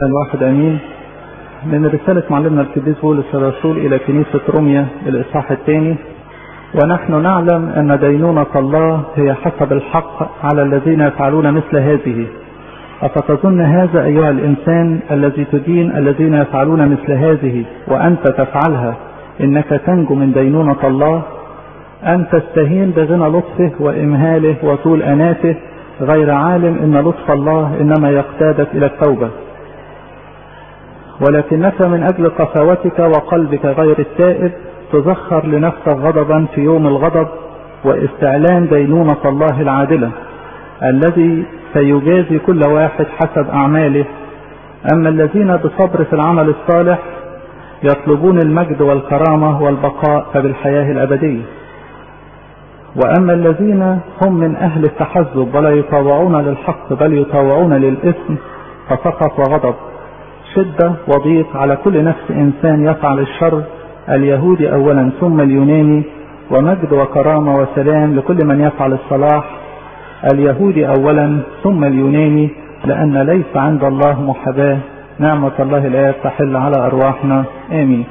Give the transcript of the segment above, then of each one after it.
الواحد امين من رسالة معلمنا القديس بولس الرسول الى كنيسة روميا الاصحاح الثاني ونحن نعلم ان دينونة الله هي حسب الحق على الذين يفعلون مثل هذه أفتظن هذا أيها الإنسان الذي تدين الذين يفعلون مثل هذه وأنت تفعلها إنك تنجو من دينونة الله أن تستهين بغنى لطفه وإمهاله وطول أناته غير عالم إن لطف الله إنما يقتادك إلى التوبة ولكنك من أجل قساوتك وقلبك غير التائب تزخر لنفسك غضبا في يوم الغضب واستعلان دينونة الله العادلة الذي سيجازي كل واحد حسب أعماله أما الذين بصبر في العمل الصالح يطلبون المجد والكرامة والبقاء فبالحياة الأبدية وأما الذين هم من أهل التحزب ولا يطاوعون للحق بل يطاوعون للإثم فسقط وغضب شدة وضيق على كل نفس إنسان يفعل الشر اليهودي أولا ثم اليوناني ومجد وكرامة وسلام لكل من يفعل الصلاح اليهودي أولا ثم اليوناني لأن ليس عند الله محاباة نعمة الله الآب تحل على أرواحنا آمين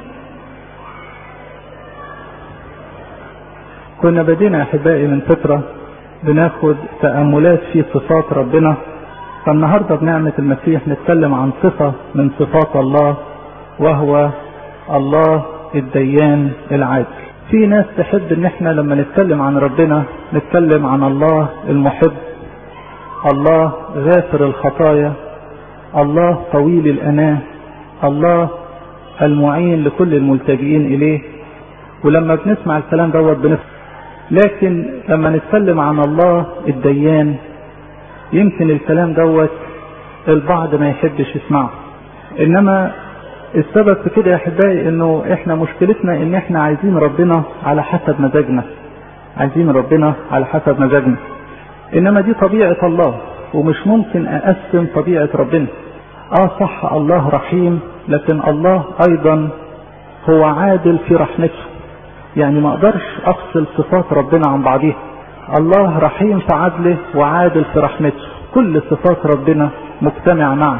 كنا بدينا أحبائي من فترة بناخد تأملات في صفات ربنا فالنهاردة بنعمة المسيح نتكلم عن صفة من صفات الله وهو الله الديان العادل في ناس تحب ان احنا لما نتكلم عن ربنا نتكلم عن الله المحب الله غافر الخطايا الله طويل الاناه الله المعين لكل الملتجئين اليه ولما بنسمع الكلام دوت بنفسه لكن لما نتكلم عن الله الديان يمكن الكلام دوت البعض ما يحبش يسمعه انما السبب في كده يا احبائي انه احنا مشكلتنا ان احنا عايزين ربنا على حسب مزاجنا عايزين ربنا على حسب مزاجنا انما دي طبيعة الله ومش ممكن اقسم طبيعة ربنا اه صح الله رحيم لكن الله ايضا هو عادل في رحمته يعني ما اقدرش افصل صفات ربنا عن بعضيها الله رحيم في عدله وعادل في رحمته كل صفات ربنا مجتمع معه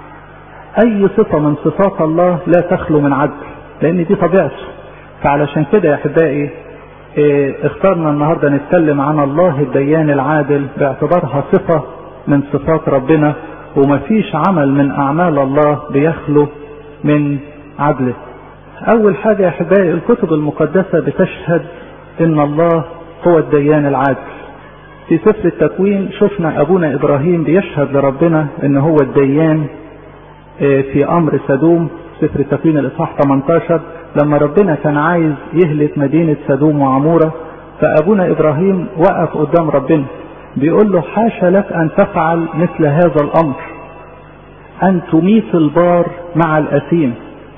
اي صفة من صفات الله لا تخلو من عدل لان دي طبيعته فعلشان كده يا احبائي اه اخترنا النهاردة نتكلم عن الله الديان العادل باعتبارها صفة من صفات ربنا ومفيش عمل من اعمال الله بيخلو من عدله اول حاجة يا احبائي الكتب المقدسة بتشهد ان الله هو الديان العادل في سفر التكوين شفنا ابونا ابراهيم بيشهد لربنا ان هو الديان في امر سدوم سفر التكوين الاصحاح 18 لما ربنا كان عايز يهلك مدينة سدوم وعمورة فابونا ابراهيم وقف قدام ربنا بيقول له حاشا لك ان تفعل مثل هذا الامر ان تميت البار مع الاثيم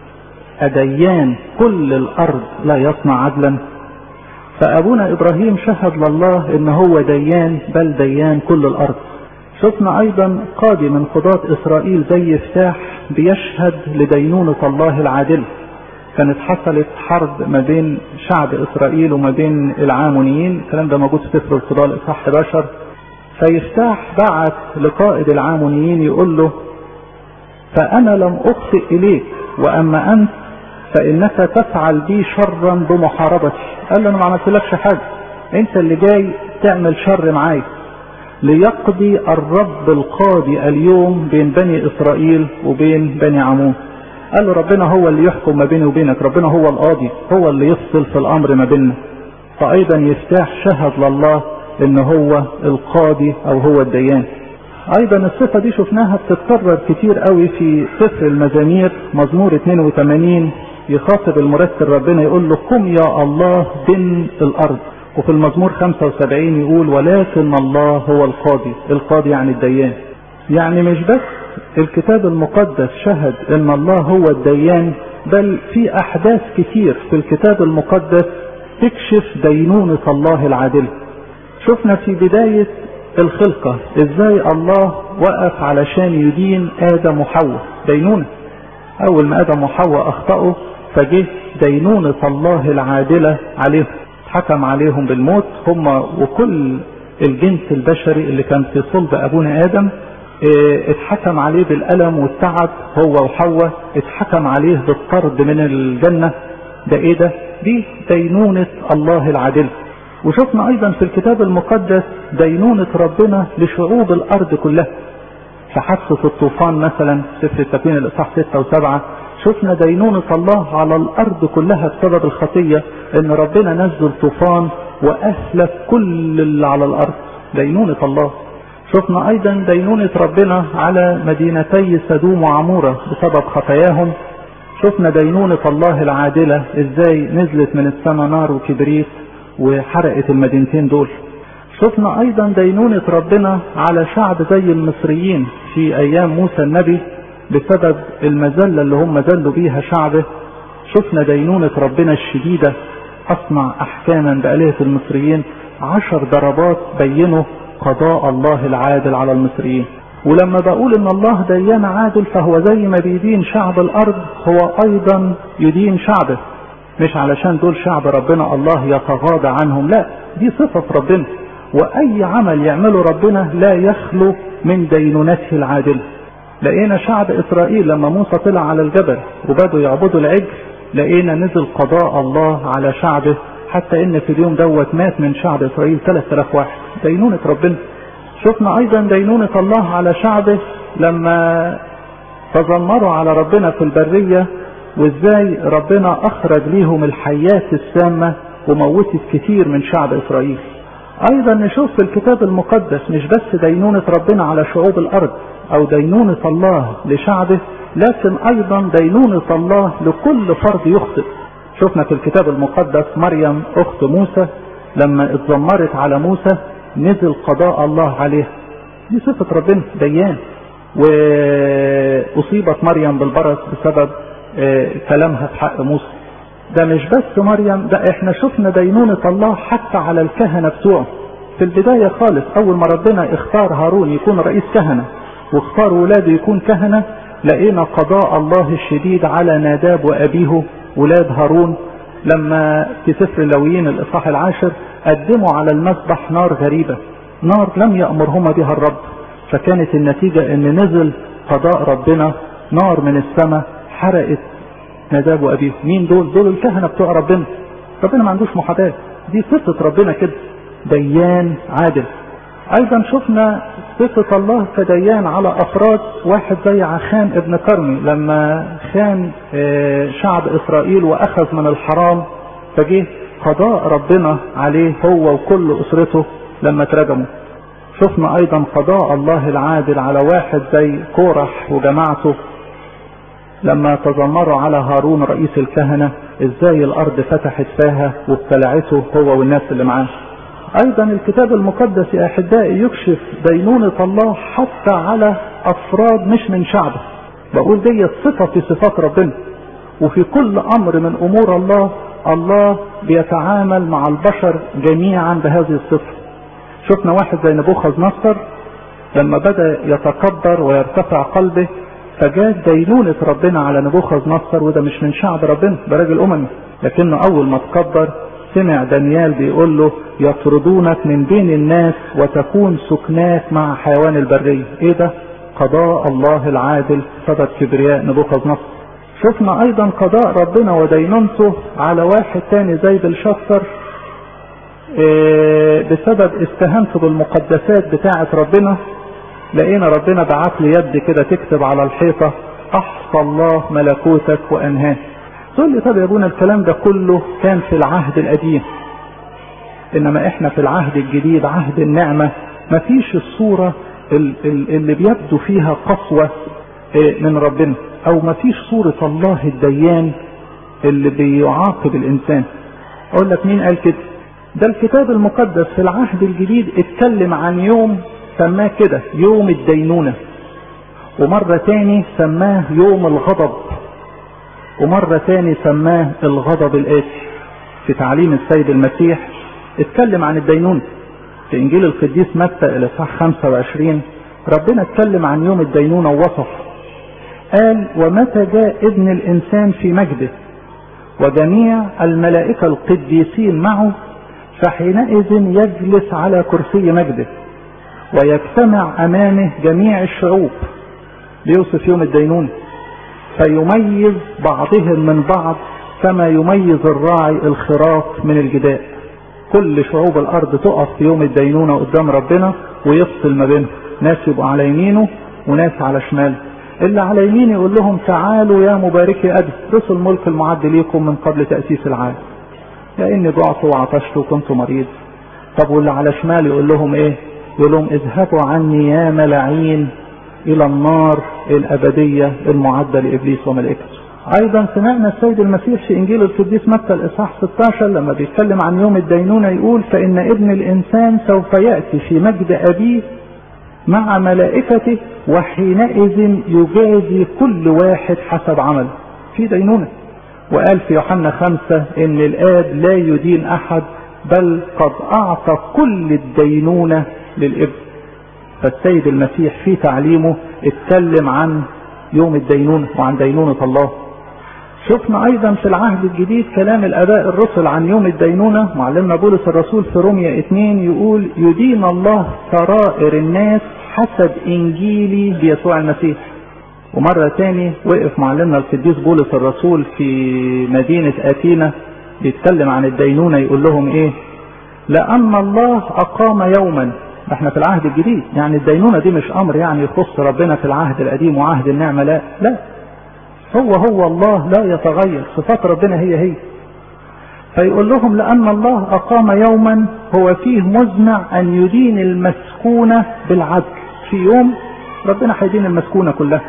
اديان كل الارض لا يصنع عدلا فابونا ابراهيم شهد لله ان هو ديان بل ديان كل الارض شفنا ايضا قاضي من قضاة اسرائيل زي يفتاح بيشهد لدينونة الله العادل كانت حصلت حرب ما بين شعب اسرائيل وما بين العامونيين الكلام ده موجود في سفر القضاء الاصحاح 11 فيفتاح بعت لقائد العامونيين يقول له فانا لم اخطئ اليك واما انت فانك تفعل بي شرا بمحاربتي قال له انا ما عملتلكش حاجه انت اللي جاي تعمل شر معايا ليقضي الرب القاضي اليوم بين بني اسرائيل وبين بني عمون قال له ربنا هو اللي يحكم ما بيني وبينك ربنا هو القاضي هو اللي يفصل في الامر ما بيننا فايضا يفتح شهد لله ان هو القاضي او هو الديان ايضا الصفة دي شفناها بتتكرر كتير قوي في سفر المزامير مزمور 82 يخاطب المرتل ربنا يقول له قم يا الله بن الارض وفي المزمور 75 يقول ولكن الله هو القاضي القاضي يعني الديان يعني مش بس الكتاب المقدس شهد ان الله هو الديان بل في احداث كتير في الكتاب المقدس تكشف دينونة الله العادل شفنا في بداية الخلقة ازاي الله وقف علشان يدين ادم وحواء دينونة اول ما ادم وحواء اخطأوا فجه دينونة الله العادلة عليهم حكم عليهم بالموت هم وكل الجنس البشري اللي كان في صلب ابونا ادم اه اتحكم عليه بالألم والتعب هو وحواء اتحكم عليه بالطرد من الجنة ده ايه ده دي دينونة الله العادل وشفنا ايضا في الكتاب المقدس دينونة ربنا لشعوب الارض كلها في حادثة الطوفان مثلا سفر التكوين الاصحاح 6 و7 شفنا دينونة الله على الارض كلها بسبب الخطية ان ربنا نزل طوفان واهلك كل اللي على الارض دينونة الله شفنا ايضا دينونة ربنا على مدينتي سدوم وعمورة بسبب خطاياهم شفنا دينونة الله العادلة ازاي نزلت من السماء نار وكبريت وحرقت المدينتين دول شفنا ايضا دينونة ربنا على شعب زي المصريين في ايام موسى النبي بسبب المذلة اللي هم ذلوا بيها شعبه شفنا دينونة ربنا الشديدة اصنع احكاما بآلهة المصريين عشر ضربات بينوا قضاء الله العادل على المصريين ولما بقول ان الله ديان عادل فهو زي ما بيدين شعب الارض هو ايضا يدين شعبه مش علشان دول شعب ربنا الله يتغاضى عنهم لا دي صفة ربنا واي عمل يعمله ربنا لا يخلو من دينونته العادلة لقينا شعب اسرائيل لما موسى طلع على الجبل وبدوا يعبدوا العجل لقينا نزل قضاء الله على شعبه حتى ان في اليوم دوت مات من شعب اسرائيل 3000 واحد دينونة ربنا شفنا ايضا دينونة الله على شعبه لما تذمروا على ربنا في البرية وازاي ربنا اخرج ليهم الحيات السامة وموتت كتير من شعب اسرائيل ايضا نشوف في الكتاب المقدس مش بس دينونة ربنا على شعوب الارض او دينونة الله لشعبه لكن ايضا دينونة الله لكل فرد يخطئ شفنا في الكتاب المقدس مريم اخت موسى لما اتذمرت على موسى نزل قضاء الله عليها دي صفة ربنا ديان واصيبت مريم بالبرص بسبب اه كلامها في حق موسى ده مش بس مريم ده احنا شفنا دينونة الله حتى على الكهنة بتوعه في البداية خالص اول ما ربنا اختار هارون يكون رئيس كهنة واختار ولاده يكون كهنة لقينا قضاء الله الشديد على ناداب وابيه ولاد هارون لما في سفر اللويين الاصحاح العاشر قدموا على المذبح نار غريبة نار لم يأمرهما بها الرب فكانت النتيجة ان نزل قضاء ربنا نار من السماء حرقت ناداب وابيه مين دول دول الكهنة بتوع ربنا ربنا ما عندوش محاباة دي صفة ربنا كده ديان عادل ايضا شفنا صفة الله كديان على افراد واحد زي عخان ابن كرمي لما خان شعب اسرائيل واخذ من الحرام فجه قضاء ربنا عليه هو وكل اسرته لما اترجموا شفنا ايضا قضاء الله العادل على واحد زي كورح وجماعته لما تذمروا على هارون رئيس الكهنة ازاي الارض فتحت فاها وابتلعته هو والناس اللي معاه ايضا الكتاب المقدس يا احبائي يكشف دينونة الله حتى على افراد مش من شعبه بقول دي صفة في صفات ربنا وفي كل امر من امور الله الله بيتعامل مع البشر جميعا بهذه الصفة شفنا واحد زي نبوخذ نصر لما بدأ يتكبر ويرتفع قلبه فجاءت دينونة ربنا على نبوخذ نصر وده مش من شعب ربنا ده راجل اممي لكنه اول ما تكبر سمع دانيال بيقول له يطردونك من بين الناس وتكون سكناك مع حيوان البرية ايه ده قضاء الله العادل سبب كبرياء نبوخذ نصر شفنا ايضا قضاء ربنا ودينونته على واحد تاني زي بلشفر إيه بسبب استهانته بالمقدسات بتاعة ربنا لقينا ربنا بعت لي يد كده تكتب على الحيطة احصى الله ملكوتك وانهاه تقول لي طب يا ابونا الكلام ده كله كان في العهد القديم انما احنا في العهد الجديد عهد النعمة مفيش الصورة اللي بيبدو فيها قسوة من ربنا او مفيش صورة الله الديان اللي بيعاقب الانسان اقول لك مين قال كده ده الكتاب المقدس في العهد الجديد اتكلم عن يوم سماه كده يوم الدينونة ومرة تاني سماه يوم الغضب ومرة تاني سماه الغضب الآتي في تعليم السيد المسيح اتكلم عن الدينونة في إنجيل القديس متى الإصحاح 25 ربنا اتكلم عن يوم الدينونة ووصف قال ومتى جاء ابن الإنسان في مجده وجميع الملائكة القديسين معه فحينئذ يجلس على كرسي مجده ويجتمع امامه جميع الشعوب بيوصف يوم الدينونة فيميز بعضهم من بعض كما يميز الراعي الخراف من الجداء كل شعوب الارض تقف في يوم الدينونة قدام ربنا ويفصل ما بينهم ناس يبقوا على يمينه وناس على شماله اللي على يمين يقول لهم تعالوا يا مباركي ابي رسل الملك المعد ليكم من قبل تاسيس العالم لاني جعت وعطشت وكنت مريض طب واللي على شمال يقول لهم ايه يقول لهم اذهبوا عني يا ملاعين الى النار الابديه المعده لابليس وملائكته ايضا سمعنا السيد المسيح في انجيل القديس متى الاصحاح 16 لما بيتكلم عن يوم الدينونه يقول فان ابن الانسان سوف ياتي في مجد ابيه مع ملائكته وحينئذ يجازي كل واحد حسب عمله في دينونة وقال في يوحنا خمسة ان الاب لا يدين احد بل قد اعطى كل الدينونة للابن فالسيد المسيح في تعليمه اتكلم عن يوم الدينونة وعن دينونة الله شفنا ايضا في العهد الجديد كلام الاباء الرسل عن يوم الدينونة معلمنا بولس الرسول في روميا 2 يقول يدين الله سرائر الناس حسب انجيلي بيسوع المسيح ومرة تاني وقف معلمنا القديس بولس الرسول في مدينة اتينا بيتكلم عن الدينونة يقول لهم ايه لان الله اقام يوما احنا في العهد الجديد يعني الدينونة دي مش امر يعني يخص ربنا في العهد القديم وعهد النعمة لا لا هو هو الله لا يتغير صفات ربنا هي هي فيقول لهم لأن الله أقام يوما هو فيه مزمع أن يدين المسكونة بالعدل في يوم ربنا هيدين المسكونة كلها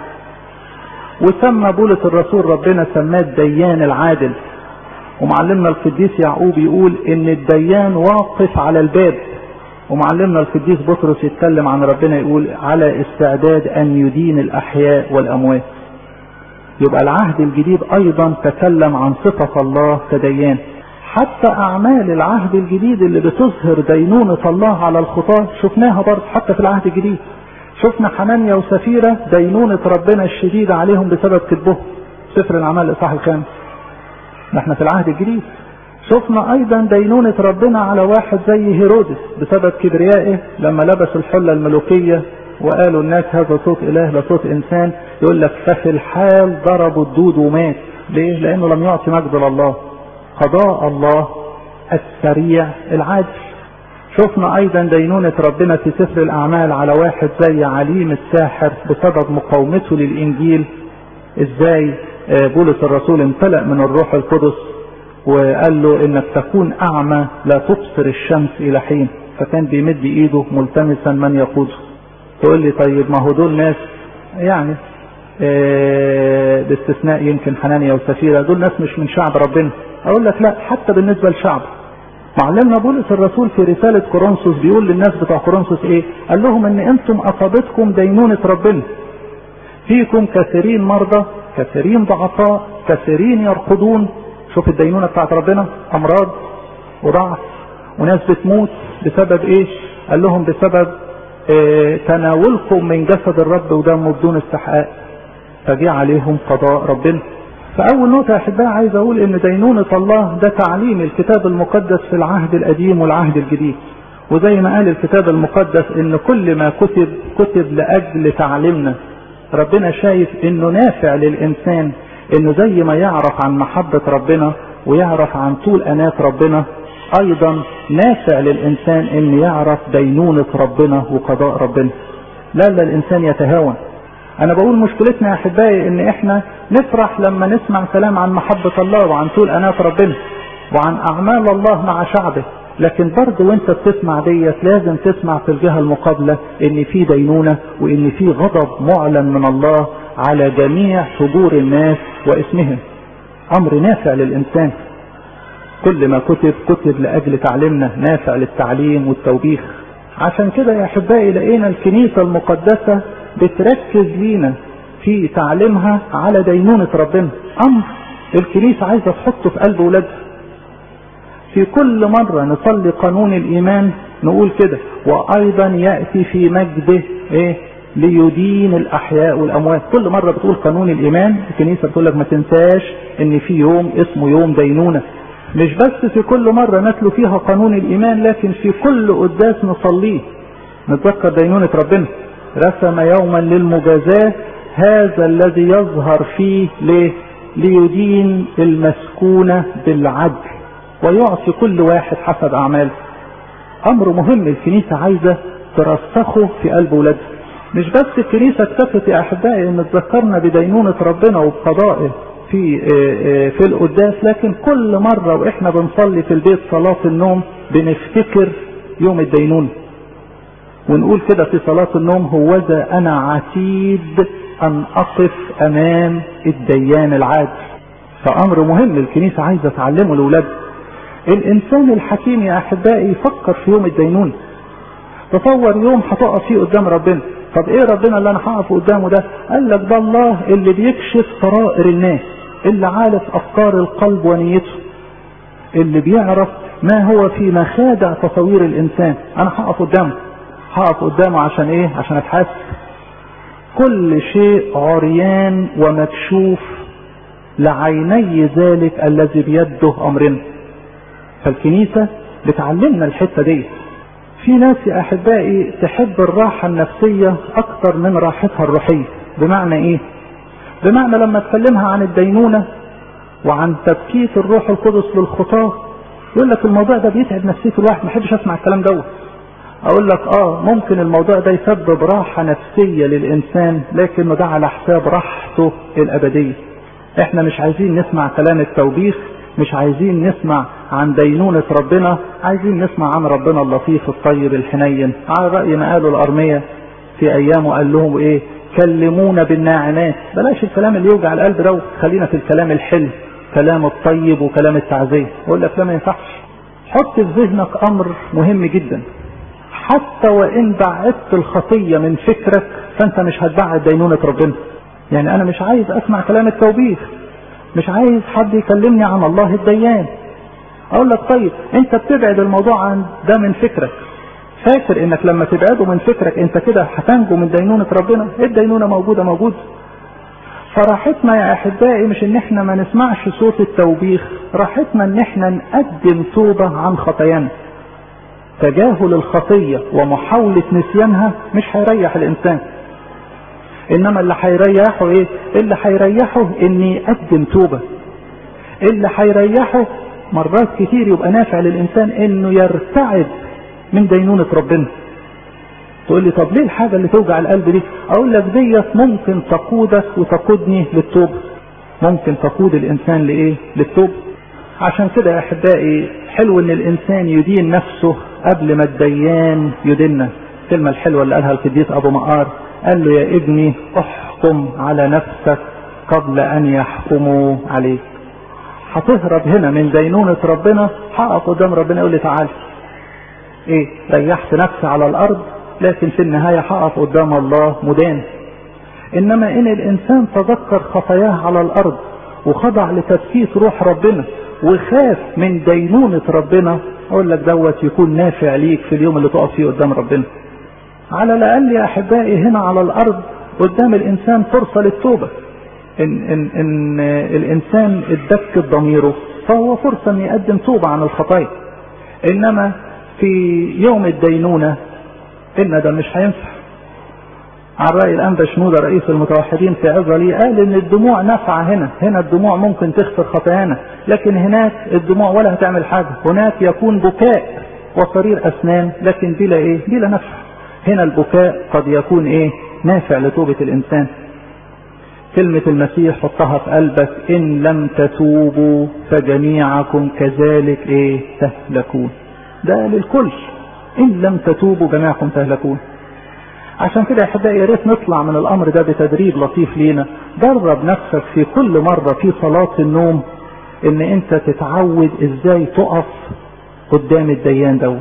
وسمى بولس الرسول ربنا سماه الديان العادل ومعلمنا القديس يعقوب يقول ان الديان واقف على الباب ومعلمنا القديس بطرس يتكلم عن ربنا يقول على استعداد ان يدين الاحياء والاموات يبقى العهد الجديد ايضا تكلم عن صفة الله كديان حتى اعمال العهد الجديد اللي بتظهر دينونة الله على الخطاة شفناها برضه حتى في العهد الجديد شفنا حنانيا وسفيرة دينونة ربنا الشديد عليهم بسبب كذبهم سفر الاعمال الاصحاح الخامس احنا في العهد الجديد شفنا ايضا دينونة ربنا على واحد زي هيرودس بسبب كبريائه لما لبس الحلة الملوكية وقالوا الناس هذا صوت اله لا صوت انسان يقول لك ففي الحال ضربوا الدود ومات ليه لانه لم يعطي مجد لله قضاء الله السريع العادل شفنا ايضا دينونة ربنا في سفر الاعمال على واحد زي عليم الساحر بسبب مقاومته للانجيل ازاي بولس الرسول امتلأ من الروح القدس وقال له انك تكون اعمى لا تبصر الشمس الى حين فكان بيمد ايده ملتمسا من يقوده تقول لي طيب ما هو دول ناس يعني اه باستثناء يمكن حنانيا وسفيرة دول ناس مش من شعب ربنا اقول لك لا حتى بالنسبة لشعب معلمنا بولس الرسول في رسالة كورنثوس بيقول للناس بتوع كورنثوس ايه قال لهم ان انتم اصابتكم دينونة ربنا فيكم كثيرين مرضى كثيرين ضعفاء كثيرين يرقدون شوف الدينونة بتاعت ربنا امراض وضعف وناس بتموت بسبب ايه قال لهم بسبب اه تناولكم من جسد الرب ودمه بدون استحقاق فجاء عليهم قضاء ربنا فأول نقطة يا أحبائي عايز أقول إن دينونة الله ده تعليم الكتاب المقدس في العهد القديم والعهد الجديد وزي ما قال الكتاب المقدس إن كل ما كتب كتب لأجل تعليمنا ربنا شايف إنه نافع للإنسان إنه زي ما يعرف عن محبة ربنا ويعرف عن طول أنات ربنا أيضا نافع للإنسان إن يعرف دينونة ربنا وقضاء ربنا لا لا الإنسان يتهاون انا بقول مشكلتنا يا احبائي ان احنا نفرح لما نسمع كلام عن محبة الله وعن طول انات ربنا وعن اعمال الله مع شعبه لكن برضه وانت بتسمع ديت لازم تسمع في الجهة المقابلة ان في دينونة وان في غضب معلن من الله على جميع فجور الناس واسمهم امر نافع للانسان كل ما كتب كتب لاجل تعليمنا نافع للتعليم والتوبيخ عشان كده يا احبائي لقينا الكنيسة المقدسة بتركز لينا في تعليمها على دينونة ربنا امر الكنيسة عايزة تحطه في قلب ولادها في كل مرة نصلي قانون الايمان نقول كده وايضا يأتي في مجده ايه ليدين الاحياء والاموات كل مرة بتقول قانون الايمان الكنيسة بتقول لك ما تنساش ان في يوم اسمه يوم دينونة مش بس في كل مرة نتلو فيها قانون الايمان لكن في كل قداس نصليه نتذكر دينونة ربنا رسم يوما للمجازاة هذا الذي يظهر فيه ليه ليدين المسكونة بالعدل ويعطي كل واحد حسب أعماله أمر مهم الكنيسة عايزة ترسخه في قلب ولادها مش بس الكنيسة اكتفت يا أحبائي إن تذكرنا بدينونة ربنا وبقضائه في في القداس لكن كل مرة وإحنا بنصلي في البيت صلاة النوم بنفتكر يوم الدينونة ونقول كده في صلاة النوم هوذا أنا عتيد أن أقف أمام الديان العادل فأمر مهم الكنيسة عايزة تعلمه لأولادها الإنسان الحكيم يا أحبائي يفكر في يوم الدينونة تصور يوم هتقف فيه قدام ربنا طب ايه ربنا اللي انا هقف قدامه ده قال لك ده الله اللي بيكشف سرائر الناس اللي عارف افكار القلب ونيته اللي بيعرف ما هو في مخادع تصوير الانسان انا هقف قدامه هقف قدامه عشان ايه عشان اتحاسب كل شيء عريان ومكشوف لعيني ذلك الذي بيده امرنا فالكنيسة بتعلمنا الحتة دي في ناس يا احبائي تحب الراحة النفسية اكتر من راحتها الروحية بمعنى ايه بمعنى لما تكلمها عن الدينونة وعن تبكيت الروح القدس للخطاة يقول لك الموضوع ده بيتعب نفسية الواحد ما حدش اسمع الكلام دوت اقول لك اه ممكن الموضوع ده يسبب راحة نفسية للانسان لكنه ده على حساب راحته الابدية احنا مش عايزين نسمع كلام التوبيخ مش عايزين نسمع عن دينونة ربنا عايزين نسمع عن ربنا اللطيف الطيب الحنين على رأي ما قالوا الأرمية في أيامه قال لهم إيه كلمونا بالناعمات بلاش الكلام اللي يوجع القلب ده خلينا في الكلام الحلو كلام الطيب وكلام التعزية أقول لك لا ما ينفعش حط في ذهنك أمر مهم جدا حتى وإن بعدت الخطية من فكرك فأنت مش هتبعد دينونة ربنا يعني أنا مش عايز أسمع كلام التوبيخ مش عايز حد يكلمني عن الله الديان اقول لك طيب انت بتبعد الموضوع عن ده من فكرك فاكر انك لما تبعده من فكرك انت كده هتنجو من دينونة ربنا الدينونة موجودة موجودة فراحتنا يا احبائي مش ان احنا ما نسمعش صوت التوبيخ راحتنا ان احنا نقدم توبة عن خطايانا تجاهل الخطية ومحاولة نسيانها مش هيريح الانسان انما اللي هيريحه ايه اللي هيريحه ان يقدم توبة اللي هيريحه مرات كتير يبقى نافع للانسان انه يرتعد من دينونة ربنا تقول لي طب ليه الحاجة اللي توجع القلب دي اقول لك ديت ممكن تقودك وتقودني للتوبة ممكن تقود الانسان لايه للتوبة عشان كده يا احبائي حلو ان الانسان يدين نفسه قبل ما الديان يديننا الكلمة الحلوة اللي قالها القديس ابو مقار قال له يا ابني احكم على نفسك قبل ان يحكموا عليك هتهرب هنا من دينونة ربنا هقف قدام ربنا يقول لي تعالى ايه ريحت نفسي على الارض لكن في النهاية هقف قدام الله مدان انما ان الانسان تذكر خطاياه على الارض وخضع لتبكيت روح ربنا وخاف من دينونة ربنا اقول لك دوت يكون نافع ليك في اليوم اللي تقف فيه قدام ربنا على الاقل يا احبائي هنا على الارض قدام الانسان فرصة للتوبة ان, إن, إن الانسان اتدك ضميره فهو فرصة ان يقدم توبة عن الخطايا انما في يوم الدينونة ان ده مش هينفع عن رأي الأنبا شنودة رئيس المتوحدين في عظلي قال إن الدموع نافعة هنا، هنا الدموع ممكن تغفر خطايانا، لكن هناك الدموع ولا هتعمل حاجة، هناك يكون بكاء وصرير أسنان لكن بلا إيه؟ بلا نفع. هنا البكاء قد يكون إيه؟ نافع لتوبة الإنسان. كلمة المسيح حطها في قلبك إن لم تتوبوا فجميعكم كذلك إيه؟ تهلكون. ده للكل. إن لم تتوبوا جميعكم تهلكون. عشان كده يا احبائي يا ريت نطلع من الامر ده بتدريب لطيف لينا درب نفسك في كل مره في صلاه النوم ان انت تتعود ازاي تقف قدام الديان دوت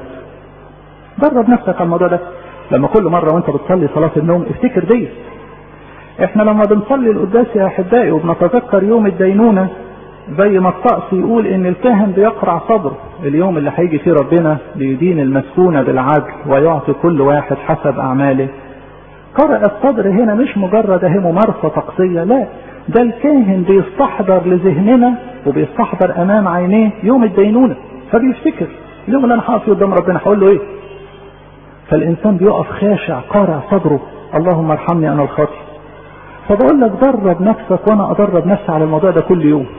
درب نفسك على الموضوع ده لما كل مره وانت بتصلي صلاه النوم افتكر دي احنا لما بنصلي القداس يا احبائي وبنتذكر يوم الدينونه زي ما الطقس يقول ان الكاهن بيقرع صدره اليوم اللي هيجي فيه ربنا ليدين المسكونه بالعدل ويعطي كل واحد حسب اعماله قرأ الصدر هنا مش مجرد اهي ممارسة طقسية لا ده الكاهن بيستحضر لذهننا وبيستحضر امام عينيه يوم الدينونة فبيفتكر اليوم اللي انا هقف قدام ربنا هقول له ايه فالإنسان بيقف خاشع قارع صدره اللهم ارحمني أنا الخاطئ فبقول لك درب نفسك وأنا أدرب نفسي على الموضوع ده كل يوم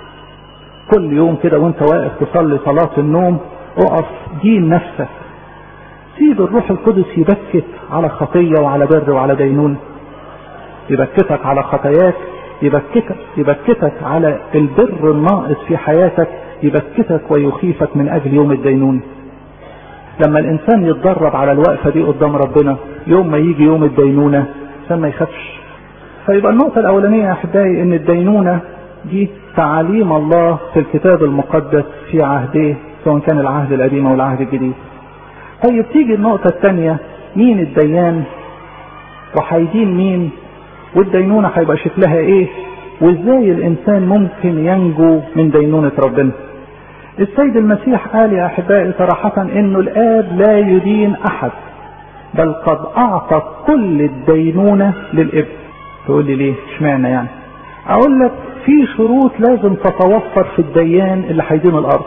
كل يوم كده وانت واقف تصلي صلاة النوم اقف دين نفسك سيب الروح القدس يبكت على خطية وعلى بر وعلى دينون يبكتك على خطاياك يبكتك يبكتك على البر الناقص في حياتك يبكتك ويخيفك من اجل يوم الدينون لما الانسان يتدرب على الوقفه دي قدام ربنا يوم ما يجي يوم الدينونه عشان ما يخافش فيبقى النقطه الاولانيه يا احبائي ان الدينونه دي تعاليم الله في الكتاب المقدس في عهديه سواء كان العهد القديم او العهد الجديد طيب تيجي النقطه الثانيه مين الديان وهيدين مين والدينونه هيبقى شكلها ايه وازاي الانسان ممكن ينجو من دينونه ربنا السيد المسيح قال يا احبائي صراحه انه الاب لا يدين احد بل قد اعطى كل الدينونه للابن تقول لي ليه اشمعنى يعني اقول لك في شروط لازم تتوفر في الديان اللي هيدين الارض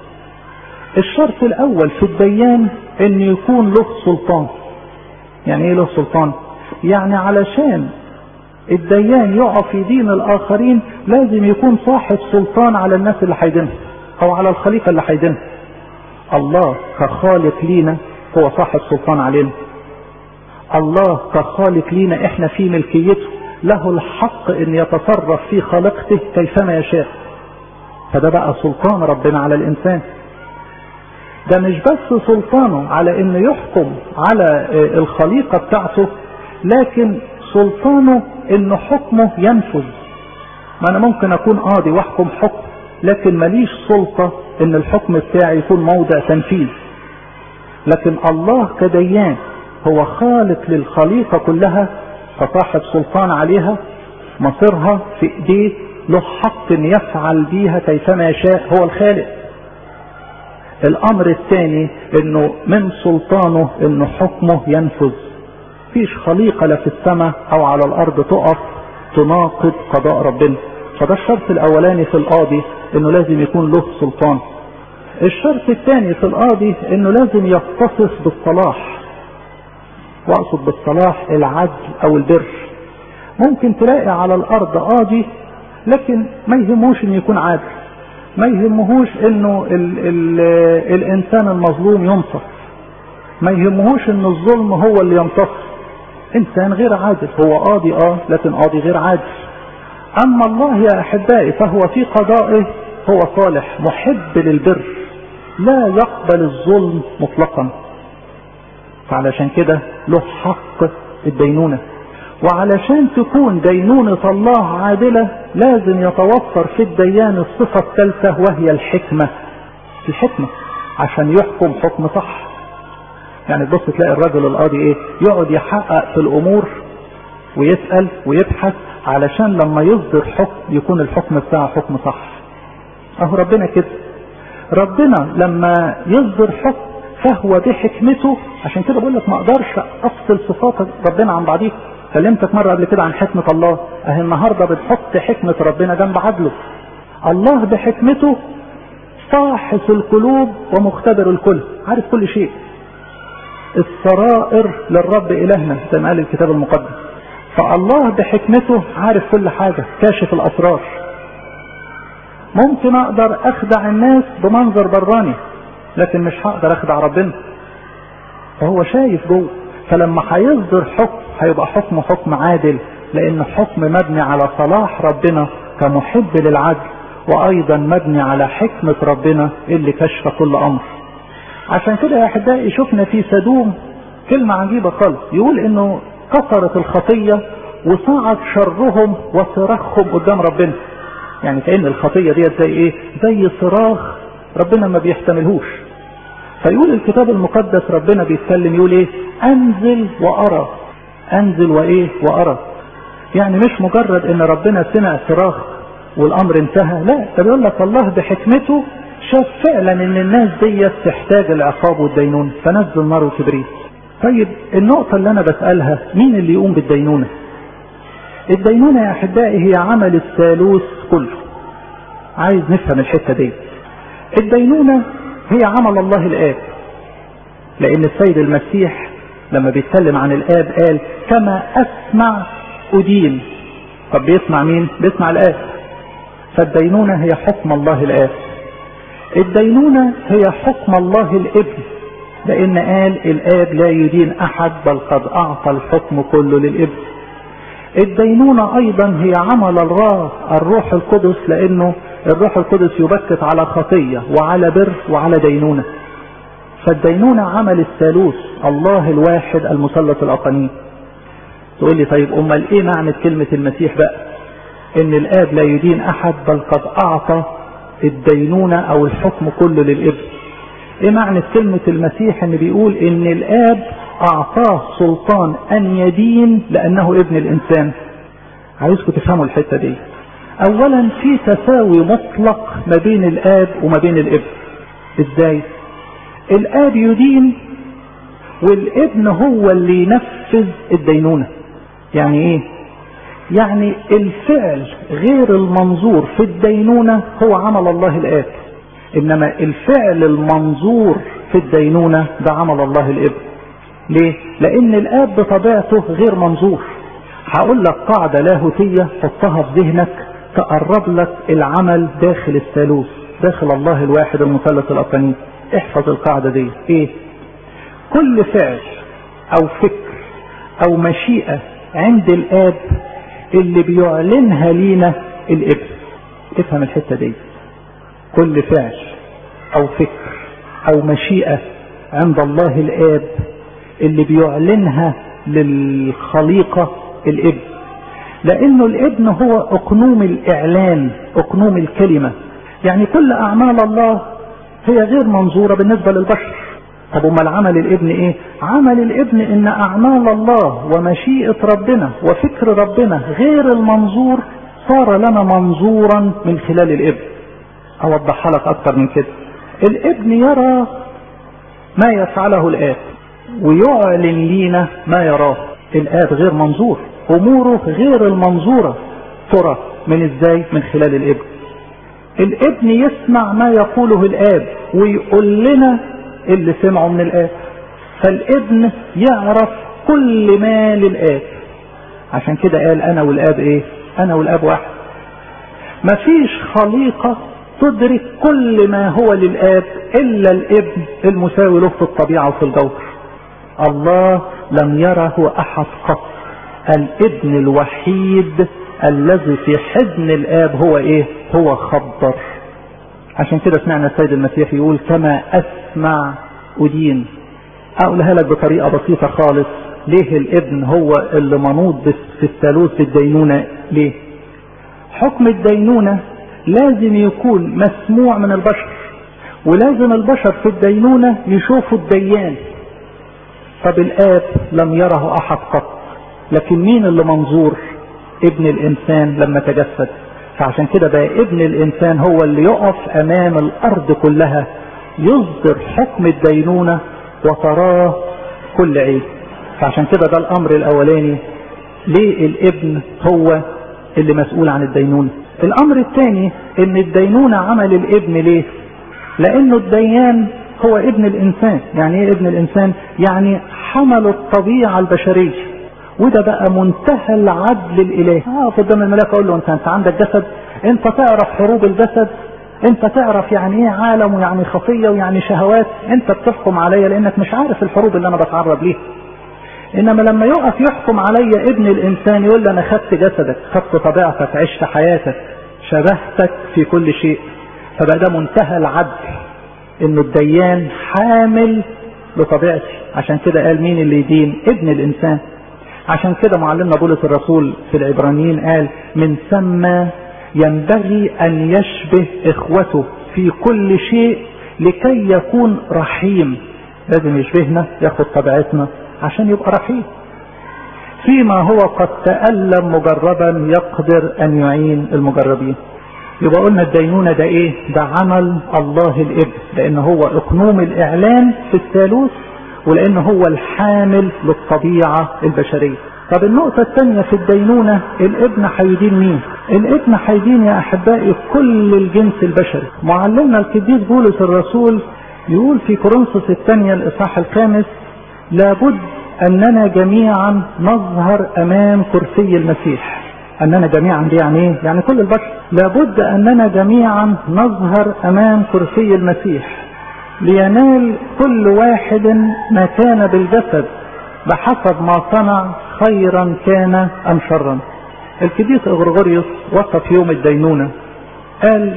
الشرط الاول في الديان ان يكون له سلطان يعني ايه له سلطان يعني علشان الديان يقف يدين الاخرين لازم يكون صاحب سلطان على الناس اللي هيدينها او على الخليقه اللي هيدينها الله كخالق لينا هو صاحب سلطان علينا الله كخالق لينا احنا في ملكيته له الحق ان يتصرف في خلقته كيفما يشاء فده بقى سلطان ربنا على الانسان ده مش بس سلطانه على انه يحكم على الخليقه بتاعته لكن سلطانه ان حكمه ينفذ ما انا ممكن اكون قاضي واحكم حكم لكن ماليش سلطة ان الحكم بتاعي يكون موضع تنفيذ لكن الله كديان هو خالق للخليقة كلها فصاحب سلطان عليها مصيرها في ايديه له حق ان يفعل بيها كيفما يشاء هو الخالق الامر الثاني انه من سلطانه انه حكمه ينفذ فيش خليقة لا في السماء او على الارض تقف تناقض قضاء ربنا فده الشرط الاولاني في القاضي انه لازم يكون له سلطان الشرط الثاني في القاضي انه لازم يتصف بالصلاح واقصد بالصلاح العدل او البر ممكن تلاقي على الارض قاضي لكن ما يهموش انه يكون عادل ما يهمهوش انه ال ال الانسان المظلوم ينصف ما يهمهوش ان الظلم هو اللي ينتصر انسان غير عادل هو قاضي اه لكن قاضي غير عادل اما الله يا احبائي فهو في قضائه هو صالح محب للبر لا يقبل الظلم مطلقا فعلشان كده له حق الدينونه وعلشان تكون دينونة الله عادلة لازم يتوفر في الديان الصفة الثالثة وهي الحكمة الحكمة عشان يحكم حكم صح يعني تبص تلاقي الرجل القاضي ايه يقعد يحقق في الامور ويسأل ويبحث علشان لما يصدر حكم يكون الحكم بتاعه حكم صح اهو ربنا كده ربنا لما يصدر حكم فهو بحكمته عشان كده بقول لك ما اقدرش افصل صفات ربنا عن بعضيها كلمتك مرة قبل كده عن حكمة الله اهي النهاردة بنحط حكمة ربنا جنب عدله الله بحكمته فاحص القلوب ومختبر الكل عارف كل شيء السرائر للرب إلهنا زي ما قال الكتاب المقدس فالله بحكمته عارف كل حاجة كاشف الأسرار ممكن أقدر أخدع الناس بمنظر براني لكن مش هقدر أخدع ربنا فهو شايف جوه فلما هيصدر حكم هيبقى حكم حكم عادل لأن حكم مبني على صلاح ربنا كمحب للعدل وأيضا مبني على حكمة ربنا اللي كشف كل أمر عشان كده يا أحبائي شفنا في سدوم كلمة عجيبة خالص يقول إنه كثرت الخطية وصعد شرهم وصراخهم قدام ربنا يعني كأن الخطية ديت زي إيه؟ زي صراخ ربنا ما بيحتملهوش فيقول الكتاب المقدس ربنا بيتكلم يقول ايه انزل وارى انزل وايه وارى يعني مش مجرد ان ربنا سمع صراخ والامر انتهى لا ده بيقول لك الله بحكمته شاف فعلا ان الناس ديت تحتاج العقاب والدينونة فنزل نار وكبريت طيب النقطة اللي انا بسألها مين اللي يقوم بالدينونة الدينونة يا احبائي هي عمل الثالوث كله عايز نفهم الحتة دي الدينونة هي عمل الله الآب لأن السيد المسيح لما بيتكلم عن الاب قال كما اسمع ادين طب بيسمع مين بيسمع الاب فالدينونة هي حكم الله الاب الدينونة هي حكم الله الابن لان قال الاب لا يدين احد بل قد اعطى الحكم كله للابن الدينونة ايضا هي عمل الله الروح القدس لانه الروح القدس يبكت على خطية وعلى بر وعلى دينونة فالدينونة عمل الثالوث الله الواحد المسلط الاقانيم تقول لي طيب امال ايه معنى كلمة المسيح بقى ان الاب لا يدين احد بل قد اعطى الدينونة او الحكم كله للابن ايه معنى كلمة المسيح ان بيقول ان الاب اعطاه سلطان ان يدين لانه ابن الانسان عايزكم تفهموا الحتة دي اولا في تساوي مطلق ما بين الاب وما بين الابن ازاي الاب يدين والابن هو اللي ينفذ الدينونة يعني ايه يعني الفعل غير المنظور في الدينونة هو عمل الله الاب انما الفعل المنظور في الدينونة ده عمل الله الابن ليه لان الاب بطبيعته غير منظور هقول لك قاعدة لاهوتية حطها في ذهنك تقرب لك العمل داخل الثالوث داخل الله الواحد المثلث الاقانيم احفظ القاعدة دي ايه كل فعل او فكر او مشيئة عند الاب اللي بيعلنها لينا الابن افهم الحتة دي كل فعل او فكر او مشيئة عند الله الاب اللي بيعلنها للخليقة الابن لانه الابن هو اقنوم الاعلان اقنوم الكلمة يعني كل اعمال الله هي غير منظورة بالنسبة للبشر طب امال عمل الابن ايه عمل الابن ان اعمال الله ومشيئة ربنا وفكر ربنا غير المنظور صار لنا منظورا من خلال الابن اوضحها لك اكتر من كده الابن يرى ما يفعله الاب ويعلن لينا ما يراه الاب غير منظور اموره غير المنظورة ترى من ازاي من خلال الابن الابن يسمع ما يقوله الاب ويقول لنا اللي سمعه من الاب فالابن يعرف كل ما للاب عشان كده قال انا والاب ايه انا والاب واحد مفيش خليقة تدرك كل ما هو للاب الا الابن المساوي له في الطبيعة وفي الجوهر الله لم يره احد قط الابن الوحيد الذي في حضن الاب هو ايه هو خبر عشان كده سمعنا السيد المسيح يقول كما اسمع ادين اقولها لك بطريقه بسيطه خالص ليه الابن هو اللي منوط في الثالوث بالدينونه ليه حكم الدينونه لازم يكون مسموع من البشر ولازم البشر في الدينونه يشوفوا الديان طب الاب لم يره احد قط لكن مين اللي منظور ابن الانسان لما تجسد فعشان كده بقى ابن الانسان هو اللي يقف امام الارض كلها يصدر حكم الدينونة وتراه كل عين فعشان كده ده الامر الاولاني ليه الابن هو اللي مسؤول عن الدينونة الامر الثاني ان الدينونة عمل الابن ليه لانه الديان هو ابن الانسان يعني ايه ابن الانسان يعني حمل الطبيعة البشرية وده بقى منتهى العدل الالهي اه قدام الملاك اقول له انت انت عندك جسد انت تعرف حروب الجسد انت تعرف يعني ايه عالم ويعني خطيه ويعني شهوات انت بتحكم عليا لانك مش عارف الحروب اللي انا بتعرض ليها انما لما يقف يحكم عليا ابن الانسان يقول لي انا خدت جسدك خدت طبيعتك عشت حياتك شبهتك في كل شيء فبقى ده منتهى العدل انه الديان حامل لطبيعتي عشان كده قال مين اللي يدين ابن الانسان عشان كده معلمنا بولس الرسول في العبرانيين قال من ثم ينبغي ان يشبه اخوته في كل شيء لكي يكون رحيم لازم يشبهنا ياخد طبيعتنا عشان يبقى رحيم فيما هو قد تألم مجربا يقدر ان يعين المجربين يبقى قلنا الدينونة ده ايه ده عمل الله الابن لان هو اقنوم الاعلان في الثالوث ولان هو الحامل للطبيعة البشرية طب النقطة الثانية في الدينونة الابن هيدين مين الابن هيدين يا احبائي كل الجنس البشري معلمنا القديس بولس الرسول يقول في كورنثوس الثانية الاصحاح الخامس لابد اننا جميعا نظهر امام كرسي المسيح اننا جميعا دي يعني ايه يعني كل البشر لابد اننا جميعا نظهر امام كرسي المسيح لينال كل واحد ما كان بالجسد بحسب ما صنع خيرا كان ام شرا القديس اغرغوريوس وصف يوم الدينونة قال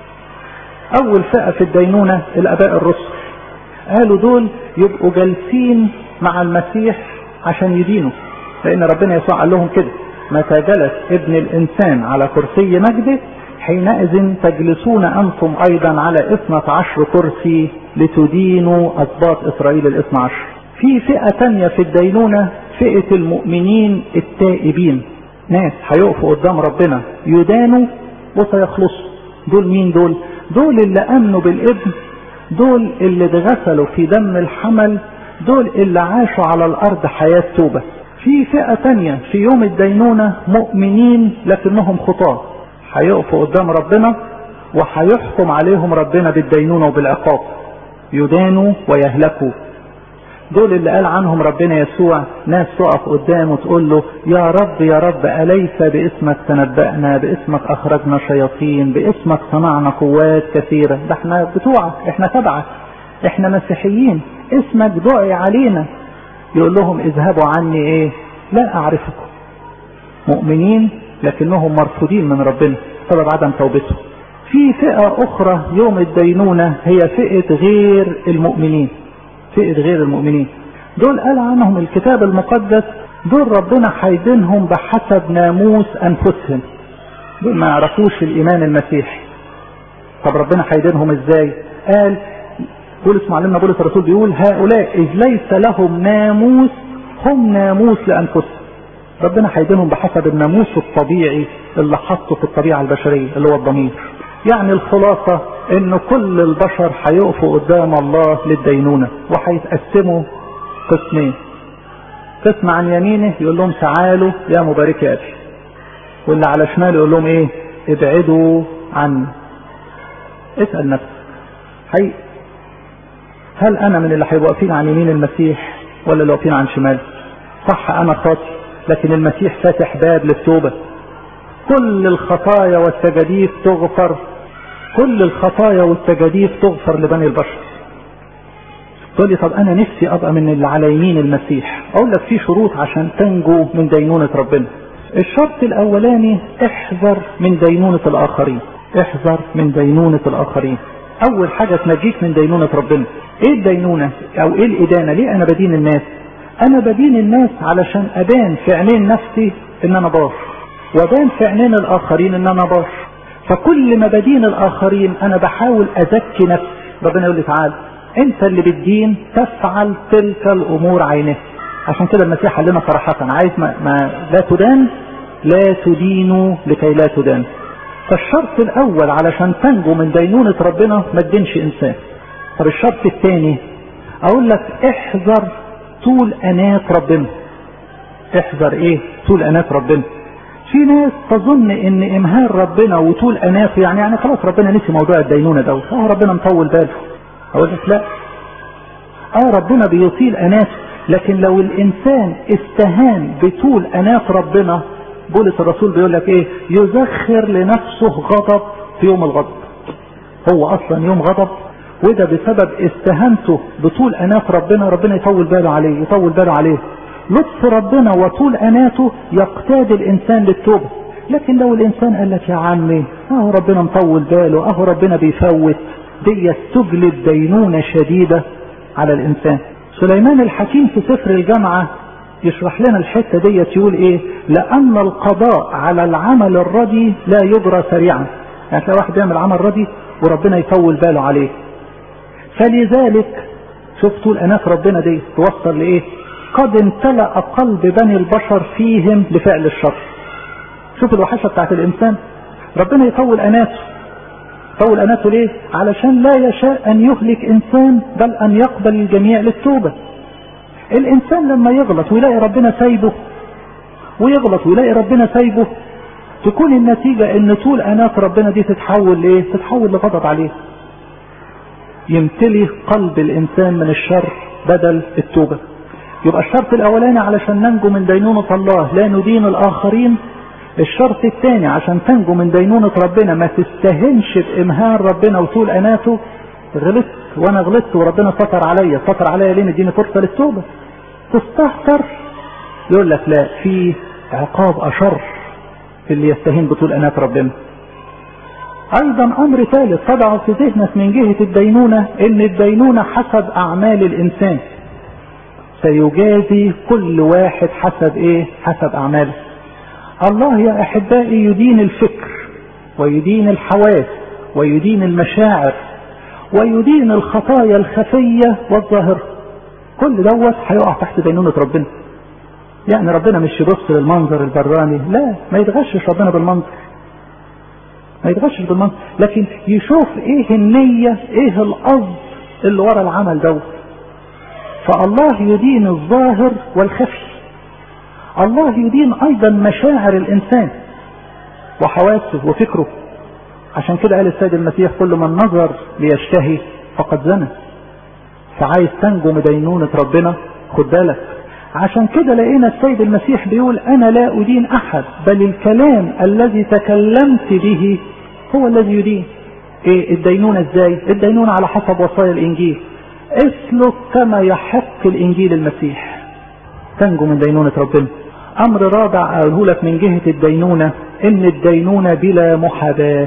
اول فئة في الدينونة الاباء الرسل قالوا دول يبقوا جالسين مع المسيح عشان يدينوا لان ربنا يسوع قال لهم كده متى جلس ابن الانسان على كرسي مجده حينئذ تجلسون انتم ايضا على اثنة عشر كرسي لتدينوا اسباط اسرائيل الاثنى عشر في فئة تانية في الدينونة فئة المؤمنين التائبين ناس هيقفوا قدام ربنا يدانوا وسيخلصوا دول مين دول دول اللي امنوا بالابن دول اللي اتغسلوا في دم الحمل دول اللي عاشوا على الارض حياة توبة في فئة تانية في يوم الدينونة مؤمنين لكنهم خطاة هيقفوا قدام ربنا وهيحكم عليهم ربنا بالدينونة وبالعقاب يدانوا ويهلكوا دول اللي قال عنهم ربنا يسوع ناس تقف قدامه تقول له يا رب يا رب أليس باسمك تنبأنا باسمك أخرجنا شياطين باسمك صنعنا قوات كثيرة ده احنا بتوعك احنا تبعك احنا مسيحيين اسمك دعي علينا يقول لهم اذهبوا عني ايه لا اعرفكم مؤمنين لكنهم مرفوضين من ربنا سبب عدم توبتهم في فئة اخرى يوم الدينونة هي فئة غير المؤمنين فئة غير المؤمنين دول قال عنهم الكتاب المقدس دول ربنا هيدينهم بحسب ناموس انفسهم دول ما يعرفوش الايمان المسيحي طب ربنا هيدينهم ازاي قال بولس معلمنا بولس الرسول بيقول هؤلاء اذ ليس لهم ناموس هم ناموس لانفسهم ربنا هيدينهم بحسب الناموس الطبيعي اللي حطه في الطبيعه البشريه اللي هو الضمير يعني الخلاصه ان كل البشر هيقفوا قدام الله للدينونه وهيتقسموا قسمين قسم عن يمينه يقول لهم تعالوا يا مباركي ابي واللي على شماله يقول لهم ايه ابعدوا عني اسال نفسك حقيقي هل انا من اللي هيبقوا واقفين عن يمين المسيح ولا اللي واقفين عن شماله صح انا خاطي لكن المسيح فاتح باب للتوبة كل الخطايا والتجاديف تغفر كل الخطايا والتجاديف تغفر لبني البشر تقول لي طب انا نفسي ابقى من اللي على يمين المسيح اقول لك في شروط عشان تنجو من دينونة ربنا الشرط الاولاني احذر من دينونة الاخرين احذر من دينونة الاخرين اول حاجة تنجيك من دينونة ربنا ايه الدينونة او ايه الادانة ليه انا بدين الناس انا بدين الناس علشان ابان في عينين نفسي ان انا بار وابان في عينين الاخرين ان انا بار فكل ما بدين الاخرين انا بحاول ازكي نفسي ربنا يقول لي تعالى انت اللي بالدين تفعل تلك الامور عينه عشان كده المسيح قال لنا صراحة عايز ما, ما لا تدان لا تدينوا لكي لا تدان فالشرط الاول علشان تنجو من دينونة ربنا ما تدينش انسان طب الشرط الثاني اقول لك احذر طول انات ربنا احذر ايه طول انات ربنا في ناس تظن ان امهال ربنا وطول اناته يعني يعني خلاص ربنا نسي موضوع الدينونة ده اه ربنا مطول باله اقول لك لا اه ربنا بيطيل اناته لكن لو الانسان استهان بطول انات ربنا بولس الرسول بيقول لك ايه يزخر لنفسه غضب في يوم الغضب هو اصلا يوم غضب وده بسبب استهانته بطول انات ربنا ربنا يطول باله عليه يطول باله عليه لطف ربنا وطول اناته يقتاد الانسان للتوبه لكن لو الانسان قال لك يا عمي اهو ربنا مطول باله اهو ربنا بيفوت دي تجلب دينونه شديده على الانسان سليمان الحكيم في سفر الجامعه يشرح لنا الحته دي يقول ايه لان القضاء على العمل الردي لا يجرى سريعا يعني تلاقي واحد بيعمل عمل ردي وربنا يطول باله عليه فلذلك شفتوا الانات ربنا دي توصل لايه قد امتلأ قلب بني البشر فيهم لفعل الشر شوف الوحشة بتاعت الانسان ربنا يطول اناته يطول اناته ليه علشان لا يشاء ان يهلك انسان بل ان يقبل الجميع للتوبة الانسان لما يغلط ويلاقي ربنا سايبه ويغلط ويلاقي ربنا سايبه تكون النتيجة ان طول انات ربنا دي تتحول لايه تتحول لغضب عليه يمتلي قلب الانسان من الشر بدل التوبة يبقى الشرط الاولاني علشان ننجو من دينونة الله لا ندين الاخرين الشرط الثاني عشان تنجو من دينونة ربنا ما تستهنش بامهان ربنا وطول اناته غلطت وانا غلطت وربنا ستر عليا ستر عليا ليه مديني فرصة للتوبة تستهتر يقول لك لا في عقاب اشر في اللي يستهين بطول انات ربنا ايضا امر ثالث تضع في ذهنك من جهة الدينونة ان الدينونة حسب اعمال الانسان سيجازي كل واحد حسب ايه حسب اعماله الله يا احبائي يدين الفكر ويدين الحواس ويدين المشاعر ويدين الخطايا الخفية والظاهرة كل دوت هيقع تحت دينونة ربنا يعني ربنا مش يبص للمنظر البراني لا ما يتغشش ربنا بالمنظر ما يتغشش بالمنظر لكن يشوف ايه النية ايه القصد اللي ورا العمل دوت فالله يدين الظاهر والخفي الله يدين ايضا مشاعر الانسان وحواسه وفكره عشان كده قال السيد المسيح كل من نظر ليشتهي فقد زنى فعايز تنجو من دينونة ربنا خد بالك عشان كده لقينا السيد المسيح بيقول انا لا ادين احد بل الكلام الذي تكلمت به هو الذي يدين ايه الدينونة ازاي الدينونة على حسب وصايا الانجيل اسلك كما يحق الانجيل المسيح تنجو من دينونة ربنا امر رابع اقوله لك من جهة الدينونة ان الدينونة بلا محاباة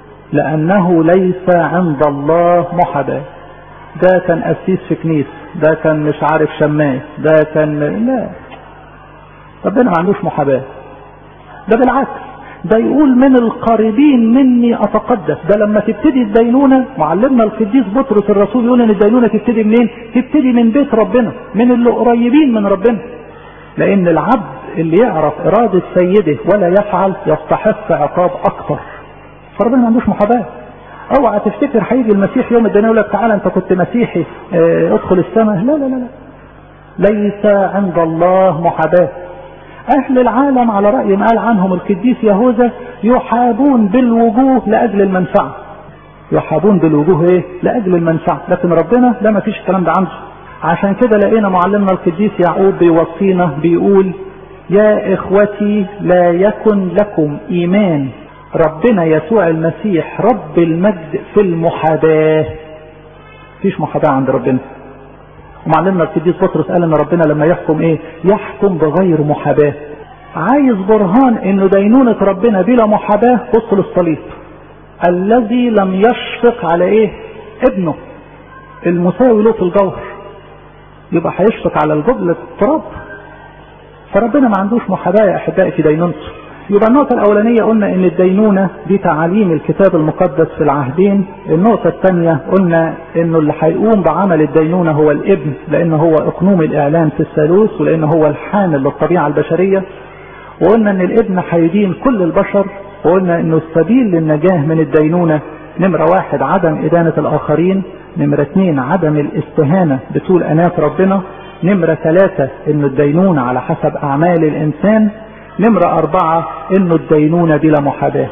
لانه ليس عند الله محاباة ده كان قسيس في كنيس ده كان مش عارف شماس ده كان لا ربنا ما عندوش محاباة ده بالعكس ده يقول من القريبين مني اتقدس ده لما تبتدي الدينونة معلمنا القديس بطرس الرسول يقول ان الدينونة تبتدي منين تبتدي من بيت ربنا من اللي قريبين من ربنا لان العبد اللي يعرف ارادة سيده ولا يفعل يستحق عقاب اكتر فربنا ما عندوش محاباة اوعى تفتكر هيجي المسيح يوم الدنيا يقول لك تعالى انت كنت مسيحي اه ادخل السماء لا لا لا لا ليس عند الله محاباة اهل العالم على رأي ما قال عنهم القديس يهوذا يحابون بالوجوه لاجل المنفعة يحابون بالوجوه ايه لاجل المنفعة لكن ربنا لا ما فيش الكلام ده عنده عشان كده لقينا معلمنا القديس يعقوب بيوصينا بيقول يا اخوتي لا يكن لكم ايمان ربنا يسوع المسيح رب المجد في المحاباة فيش محاباة عند ربنا ومعلمنا القديس بطرس قال ان ربنا لما يحكم ايه يحكم بغير محاباة عايز برهان انه دينونة ربنا بلا محاباة بص للصليب الذي لم يشفق على ايه ابنه المساوي له في الجوهر يبقى هيشفق على الجبل التراب فربنا ما عندوش محاباة يا احبائي في دينونته يبقى النقطة الأولانية قلنا إن الدينونة دي تعاليم الكتاب المقدس في العهدين، النقطة الثانية قلنا إنه اللي هيقوم بعمل الدينونة هو الابن لأن هو إقنوم الإعلان في الثالوث ولأن هو الحامل للطبيعة البشرية، وقلنا إن الابن هيدين كل البشر، وقلنا إنه السبيل للنجاة من الدينونة نمرة واحد عدم إدانة الآخرين، نمرة اثنين عدم الاستهانة بطول أنات ربنا، نمرة ثلاثة إنه الدينونة على حسب أعمال الإنسان، نمرة أربعة إنه الدينونة بلا محاباة.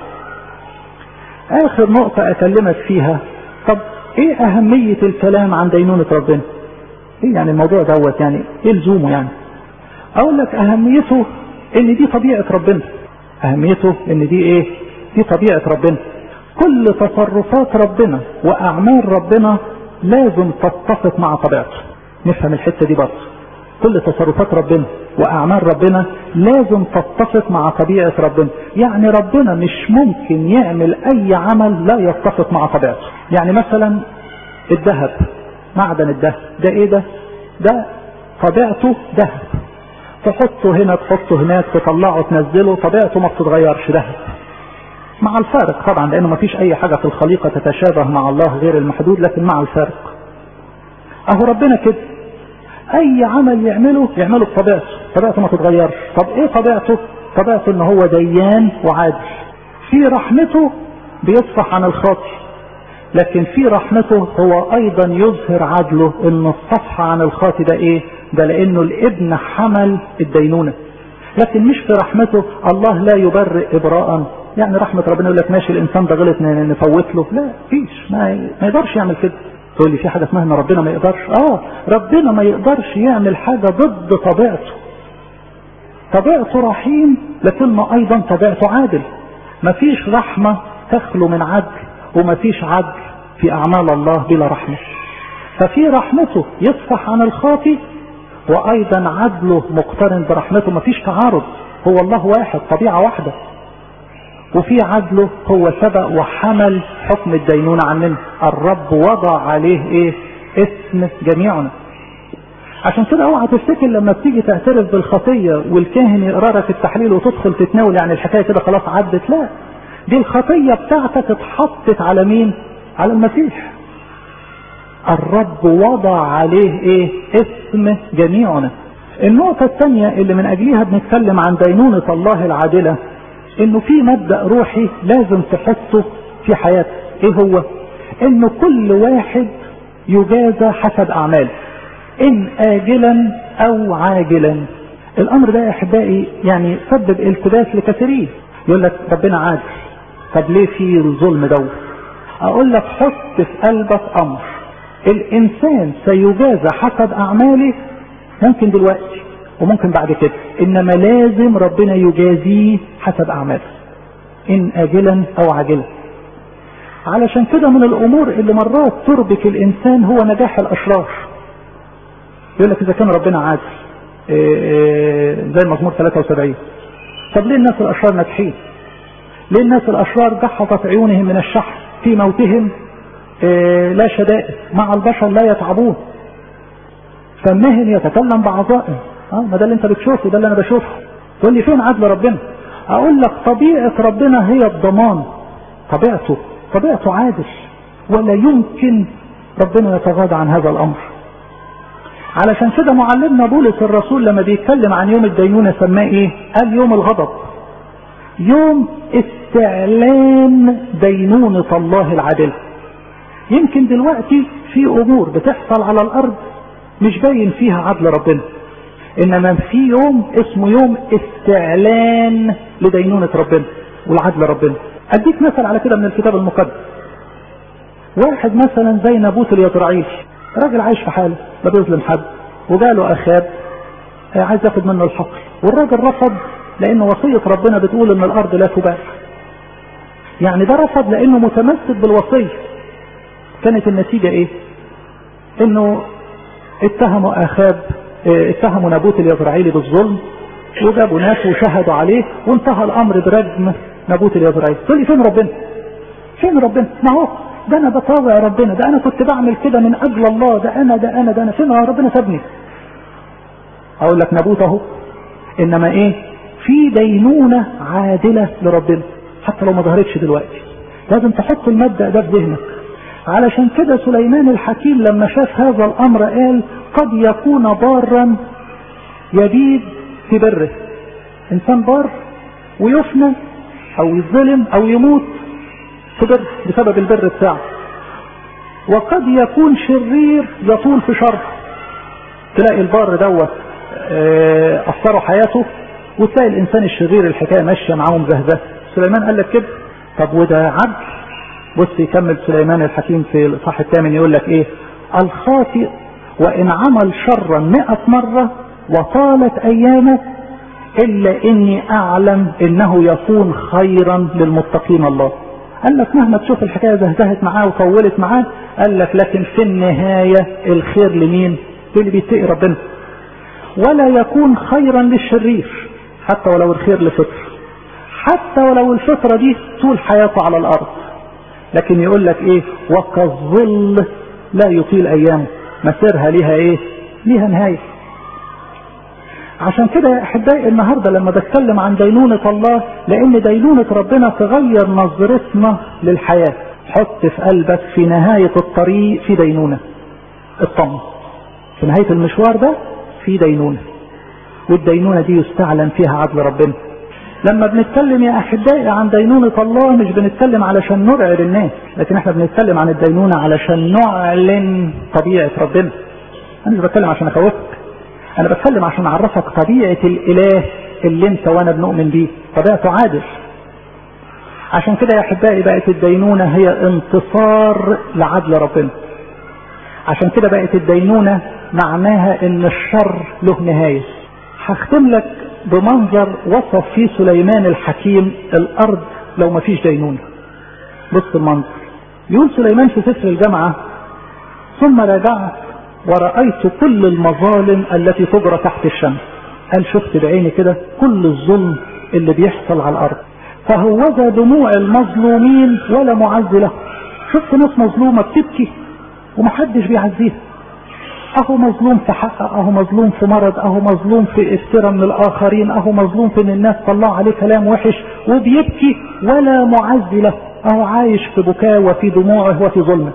آخر نقطة أكلمك فيها طب إيه أهمية الكلام عن دينونة ربنا؟ إيه يعني الموضوع دوت يعني إيه لزومه يعني؟ أقول لك أهميته إن دي طبيعة ربنا. أهميته إن دي إيه؟ دي طبيعة ربنا. كل تصرفات ربنا وأعمال ربنا لازم تتفق مع طبيعته. نفهم الحتة دي برضه. كل تصرفات ربنا واعمال ربنا لازم تتفق مع طبيعة ربنا يعني ربنا مش ممكن يعمل اي عمل لا يتفق مع طبيعته يعني مثلا الذهب معدن الذهب ده ايه ده ده طبيعته ذهب تحطه هنا تحطه هناك تطلعه تنزله طبيعته ما بتتغيرش ذهب مع الفارق طبعا لانه ما فيش اي حاجة في الخليقة تتشابه مع الله غير المحدود لكن مع الفارق اهو ربنا كده اي عمل يعمله يعمله بطبيعته طبيعته ما تتغيرش طب ايه طبيعته طبيعته ان هو ديان وعادل في رحمته بيصفح عن الخاطئ لكن في رحمته هو ايضا يظهر عدله ان الصفح عن الخاطئ ده ايه ده لانه الابن حمل الدينونة لكن مش في رحمته الله لا يبرئ ابراء يعني رحمة ربنا يقول لك ماشي الانسان ده غلط نفوت له لا فيش ما, ما يقدرش يعمل كده تقول لي في حاجة اسمها ان ربنا ما يقدرش اه ربنا ما يقدرش يعمل حاجة ضد طبيعته طبيعته رحيم لكنه ايضا طبيعته عادل مفيش رحمة تخلو من عدل ومفيش عدل في اعمال الله بلا رحمة ففي رحمته يصفح عن الخاطي وايضا عدله مقترن برحمته مفيش تعارض هو الله واحد طبيعة واحدة وفي عدله هو سبق وحمل حكم الدينونة عننا الرب وضع عليه ايه اسم جميعنا عشان كده اوعى تفتكر لما بتيجي تعترف بالخطية والكاهن يقرا لك التحليل وتدخل تتناول يعني الحكاية كده خلاص عدت لا دي الخطية بتاعتك اتحطت على مين على المسيح الرب وضع عليه ايه اسم جميعنا النقطة الثانية اللي من اجلها بنتكلم عن دينونة الله العادلة انه في مبدأ روحي لازم تحطه في حياتك ايه هو انه كل واحد يجازى حسب اعماله ان اجلا او عاجلا الامر ده يا احبائي يعني سبب التباس لكثيرين يقول لك ربنا عادل طب ليه في الظلم دوت اقول لك حط في قلبك امر الانسان سيجازى حسب اعماله ممكن دلوقتي وممكن بعد كده انما لازم ربنا يجازيه حسب اعماله ان اجلا او عاجلا علشان كده من الامور اللي مرات تربك الانسان هو نجاح الاشرار يقول لك اذا كان ربنا عادل إيه إيه زي مزمور 73 طب ليه الناس الاشرار ناجحين ليه الناس الاشرار جحفت عيونهم من الشحن في موتهم إيه لا شدائد مع البشر لا يتعبون فمهن يتكلم بعظائم اه ما ده اللي انت بتشوفه ده اللي انا بشوفه تقول لي فين عدل ربنا اقول لك طبيعة ربنا هي الضمان طبيعته طبيعته عادل ولا يمكن ربنا يتغاضى عن هذا الامر علشان كده معلمنا بولس الرسول لما بيتكلم عن يوم الدينونة سماه ايه قال يوم الغضب يوم استعلان دينونة الله العادلة يمكن دلوقتي في امور بتحصل على الارض مش باين فيها عدل ربنا انما في يوم اسمه يوم استعلان لدينونة ربنا والعدل ربنا اديك مثل على كده من الكتاب المقدس واحد مثلا زي نابوت اليزرعيلي راجل عايش في حاله لا بيظلم حد وجاله اخاب عايز ياخد منه الحقل والراجل رفض لان وصية ربنا بتقول ان الارض لا تباع يعني ده رفض لانه متمسك بالوصية كانت النتيجة ايه انه اتهموا اخاب اتهموا نابوت اليزرعيلي بالظلم وجابوا ناس وشهدوا عليه وانتهى الامر برجم نابوت اليزرعيلي تقول لي فين ربنا فين ربنا ما هو ده انا بطاوع ربنا ده انا كنت بعمل كده من اجل الله ده انا ده انا ده انا فين ربنا سابني اقول لك نابوت اهو انما ايه في دينونة عادلة لربنا حتى لو ما ظهرتش دلوقتي لازم تحط المبدأ ده في ذهنك علشان كده سليمان الحكيم لما شاف هذا الامر قال قد يكون بارا يبيد في بره انسان بار ويفنى او يظلم او يموت في بر بسبب البر بتاعه وقد يكون شرير يطول في شر تلاقي البار دوت اثروا حياته وتلاقي الانسان الشرير الحكايه ماشيه معاه مزهزه سليمان قال لك كده طب وده عدل بص يكمل سليمان الحكيم في الاصحاح الثامن يقول لك ايه الخاطئ وان عمل شرا مئة مرة وطالت ايامه الا اني اعلم انه يكون خيرا للمتقين الله قال لك مهما تشوف الحكاية زهزهت معاه وطولت معاه قال لك لكن في النهاية الخير لمين اللي بيتقي ربنا ولا يكون خيرا للشرير حتى ولو الخير لفطر حتى ولو الفطرة دي طول حياته على الارض لكن يقول لك ايه وكالظل لا يطيل ايامه مسيرها ليها ايه ليها نهاية عشان كده يا احبائي النهاردة لما بتكلم عن دينونة الله لان دينونة ربنا تغير نظرتنا للحياة حط في قلبك في نهاية الطريق في دينونة اطمن في نهاية المشوار ده في دينونة والدينونة دي يستعلن فيها عدل ربنا لما بنتكلم يا احبائي عن دينونة الله مش بنتكلم علشان نرعب الناس لكن احنا بنتكلم عن الدينونة علشان نعلن طبيعة ربنا انا مش بتكلم عشان اخوفك انا بتكلم عشان اعرفك طبيعة الاله اللي انت وانا بنؤمن بيه طبيعته عادل عشان كده يا احبائي بقت الدينونة هي انتصار لعدل ربنا عشان كده بقت الدينونة معناها ان الشر له نهاية هختم لك بمنظر وصف فيه سليمان الحكيم الارض لو ما فيش دينونة بص المنظر يقول سليمان في سفر الجامعة ثم رجعت ورأيت كل المظالم التي تجرى تحت الشمس قال شفت بعيني كده كل الظلم اللي بيحصل على الارض فهوذا دموع المظلومين ولا معز له شفت ناس مظلومة بتبكي ومحدش بيعزيها اهو مظلوم في حق اهو مظلوم في مرض اهو مظلوم في افتراء من الاخرين اهو مظلوم في ان الناس طلعوا عليه كلام وحش وبيبكي ولا معز له اهو عايش في بكاء وفي دموعه وفي ظلمه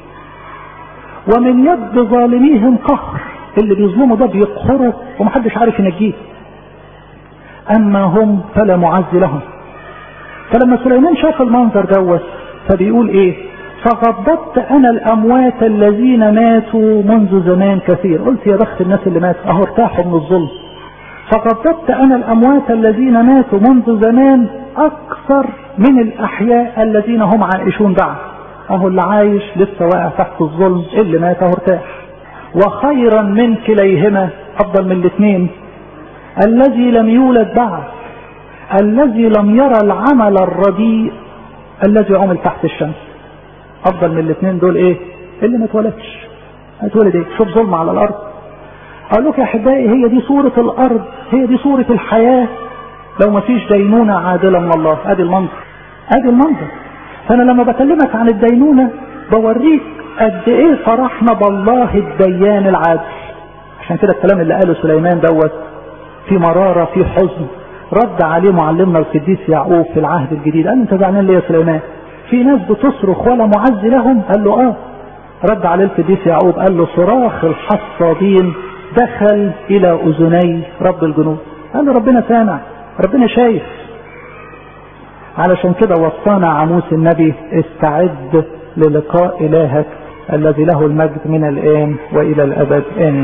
ومن يد ظالميهم قهر اللي بيظلموا ده بيقهروا ومحدش عارف ينجيه اما هم فلا معز لهم فلما سليمان شاف المنظر دوت فبيقول ايه فغضبت انا الاموات الذين ماتوا منذ زمان كثير قلت يا بخت الناس اللي ماتوا اهو ارتاحوا من الظلم فغضبت انا الاموات الذين ماتوا منذ زمان اكثر من الاحياء الذين هم عائشون بعد اهو اللي عايش لسه واقع تحت الظلم اللي مات اهو ارتاح وخيرا من كليهما افضل من الاثنين الذي لم يولد بعد الذي لم يرى العمل الرديء الذي عمل تحت الشمس افضل من الاثنين دول ايه اللي ما اتولدش هتولد ايه شوف ظلم على الارض اقول لك يا احبائي هي دي صورة الارض هي دي صورة الحياة لو ما فيش دينونة عادلة من الله ادي المنظر ادي المنظر فانا لما بكلمك عن الدينونة بوريك قد ايه فرحنا بالله الديان العادل عشان كده الكلام اللي قاله سليمان دوت في مرارة في حزن رد عليه معلمنا القديس يعقوب في العهد الجديد قال انت زعلان ليه يا سليمان في ناس بتصرخ ولا معز لهم قال له اه رد عليه القديس يعقوب قال له صراخ الحصادين دخل الى اذني رب الجنود قال له ربنا سامع ربنا شايف علشان كده وصانا عموس النبي استعد للقاء الهك الذي له المجد من الان والى الابد امين